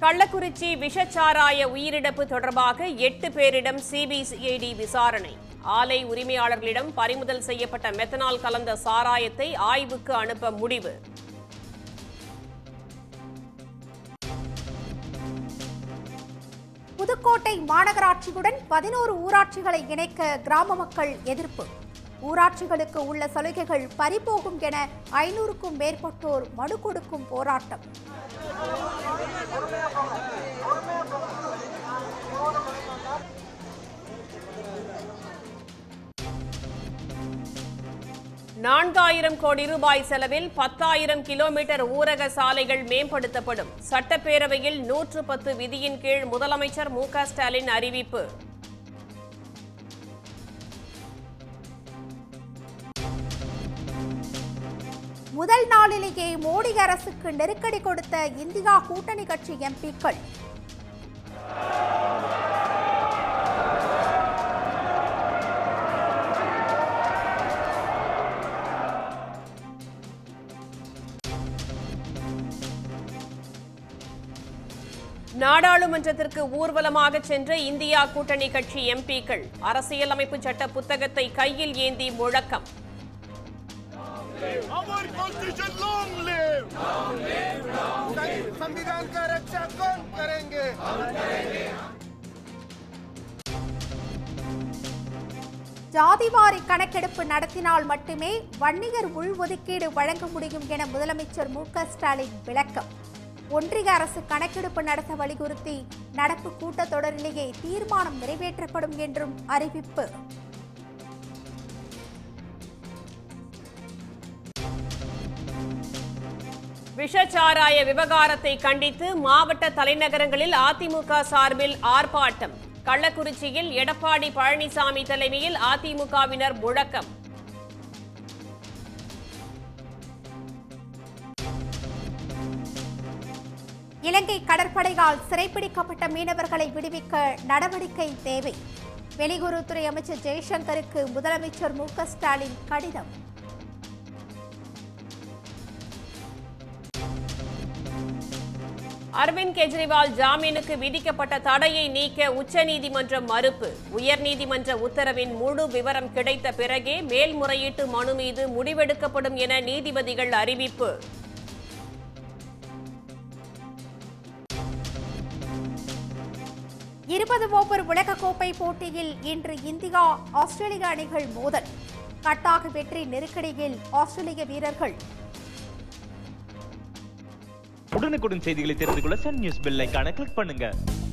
கள்ளக்குறிச்சி விஷச்சாராய உயிரிழப்பு தொடர்பாக எட்டு பேரிடம் சிபிசிஐடி விசாரணை ஆலை உரிமையாளர்களிடம் பறிமுதல் செய்யப்பட்ட மெத்தனால் கலந்த சாராயத்தை ஆய்வுக்கு அனுப்ப முடிவு புதுக்கோட்டை மாநகராட்சியுடன் பதினோரு ஊராட்சிகளை இணைக்க கிராம மக்கள் எதிர்ப்பு ஊராட்சிகளுக்கு உள்ள சலுகைகள் பறிபோகும் என ஐநூறுக்கும் மேற்பட்டோர் மனு கொடுக்கும் போராட்டம் நான்காயிரம் கோடி ரூபாய் செலவில் பத்தாயிரம் கிலோமீட்டர் ஊரக சாலைகள் மேம்படுத்தப்படும் சட்டப்பேரவையில் நூற்று பத்து விதியின் கீழ் முதலமைச்சர் மு க ஸ்டாலின் அறிவிப்பு முதல் நாளிலேயே மோடி அரசுக்கு நெருக்கடி கொடுத்த இந்தியா கூட்டணி கட்சி எம்பிக்கள் நாடாளுமன்றத்திற்கு ஊர்வலமாக சென்ற இந்தியா கூட்டணி கட்சி எம்பிக்கள் அரசியலமைப்பு சட்ட புத்தகத்தை கையில் ஏந்தி முழக்கம் Our constitution long live! संविधान का रक्षा कौन करेंगे ஜாதிவாரி கணக்கெடுப்பு நடத்தினால் மட்டுமே வன்னியர் உள்ஒதுக்கீடு வழங்க முடியும் என முதலமைச்சர் மு க ஸ்டாலின் விளக்கம் ஒன்றிய அரசு கணக்கெடுப்பு நடத்த வலியுறுத்தி நடப்பு கூட்டத்தொடரிலேயே தீர்மானம் நிறைவேற்றப்படும் என்றும் அறிவிப்பு விஷச்சாராய விவகாரத்தை கண்டித்து மாவட்ட தலைநகரங்களில் அதிமுக சார்பில் ஆர்ப்பாட்டம் கள்ளக்குறிச்சியில் எடப்பாடி பழனிசாமி தலைமையில் அதிமுகவினர் முழக்கம் இலங்கை கடற்படையால் சிறைப்பிடிக்கப்பட்ட மீனவர்களை விடுவிக்க நடவடிக்கை தேவை வெளியுறவுத்துறை அமைச்சர் ஜெய்சங்கருக்கு முதலமைச்சர் மு க ஸ்டாலின் கடிதம் அரவிந்த் கெஜ்ரிவால் ஜாமீனுக்கு விதிக்கப்பட்ட தடையை நீக்க உச்சநீதிமன்றம் மறுப்பு உயர்நீதிமன்ற உத்தரவின் முழு விவரம் கிடைத்த பிறகே மேல்முறையீட்டு மனு மீது முடிவெடுக்கப்படும் என நீதிபதிகள் அறிவிப்பு இருபது ஓவர் உலகக்கோப்பை போட்டியில் இன்று இந்தியா ஆஸ்திரேலிய அணிகள் மோதல் கட்டாக வெற்றி நெருக்கடியில் ஆஸ்திரேலிய வீரர்கள் உடனுக்குடன் செய்திகளை தெரிந்து கொள்ள சன் நியூஸ் பெல் ஐகானை கிளிக் பண்ணுங்க